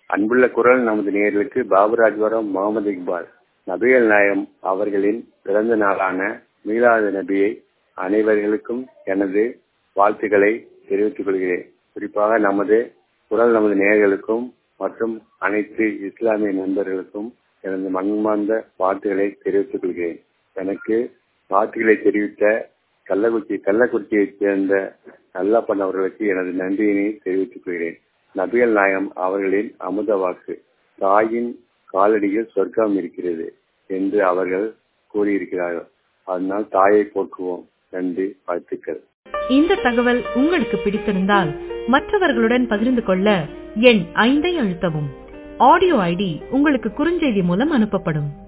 அன்புள்ள குரல் நமது நேயர்களுக்கு பாபுராஜ்வரம் முகமது இக்பால் நபிகள் நாயம் அவர்களின் பிறந்த நாளான மீலாது நபியை அனைவர்களுக்கும் எனது வாழ்த்துக்களை தெரிவித்துக் கொள்கிறேன் குறிப்பாக நமது குரல் நமது நேயர்களுக்கும் மற்றும் அனைத்து இஸ்லாமிய நண்பர்களுக்கும் எனது மன்மார்ந்த வாழ்த்துக்களை தெரிவித்துக் கொள்கிறேன் எனக்கு வாழ்த்துக்களை தெரிவித்த கள்ளக்குறிச்சி கள்ளக்குறிச்சியைச் சேர்ந்த நல்லப்பன் அவர்களுக்கு எனது நன்றியினை தெரிவித்துக் கொள்கிறேன் நபிகள் நாயம் அவர்களின் அமுத வாக்கு தாயின் காலடியில் சொர்க்கம் இருக்கிறது என்று அவர்கள் கூறியிருக்கிறார்கள் அதனால் தாயை போற்றுவோம் நன்றி வாழ்த்துக்கள் இந்த தகவல் உங்களுக்கு பிடித்திருந்தால் மற்றவர்களுடன் பகிர்ந்து கொள்ள எண் ஐந்தை அழுத்தவும் ஆடியோ ஐடி உங்களுக்கு குறுஞ்செய்தி மூலம் அனுப்பப்படும்